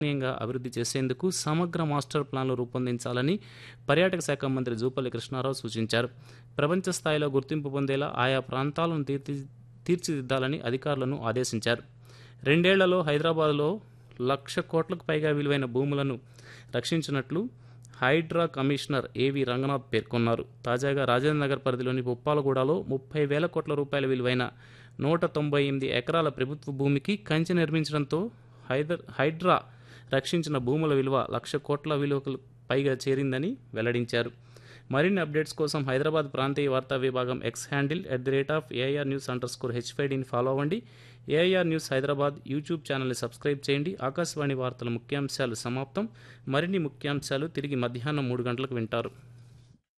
గణనీయంగా అభివృద్ధి చేసేందుకు సమగ్ర మాస్టర్ ప్లాన్లు రూపొందించాలని పర్యాటక శాఖ మంత్రి జూపల్లి కృష్ణారావు సూచించారు ప్రపంచ స్థాయిలో గుర్తింపు పొందేలా ఆయా ప్రాంతాలను తీర్చి తీర్చిదిద్దాలని అధికారులను ఆదేశించారు రెండేళ్లలో హైదరాబాద్లో లక్ష కోట్లకు పైగా విలువైన భూములను రక్షించినట్లు హైడ్రా కమిషనర్ ఏవి రంగనాథ్ పేర్కొన్నారు తాజాగా రాజేంద్ర నగర్ పరిధిలోని ఉప్పాలగూడలో ముప్పై వేల కోట్ల రూపాయల విలువైన నూట తొంభై ఎనిమిది ఎకరాల ప్రభుత్వ భూమికి కంచె నిర్మించడంతో హైదర్ హైడ్రా రక్షించిన భూముల విలువ లక్ష కోట్ల విలువకు పైగా చేరిందని వెల్లడించారు మరిన్ని అప్డేట్స్ కోసం హైదరాబాద్ ప్రాంతీయ వార్తా విభాగం X handle at the rate of AIR news underscore హెచ్ఫైడిని ఫాలో అవ్వండి ఏఐఆర్ న్యూస్ హైదరాబాద్ యూట్యూబ్ ఛానల్ని సబ్స్క్రైబ్ చేయండి ఆకాశవాణి వార్తల ముఖ్యాంశాలు సమాప్తం మరిన్ని ముఖ్యాంశాలు తిరిగి మధ్యాహ్నం మూడు గంటలకు వింటారు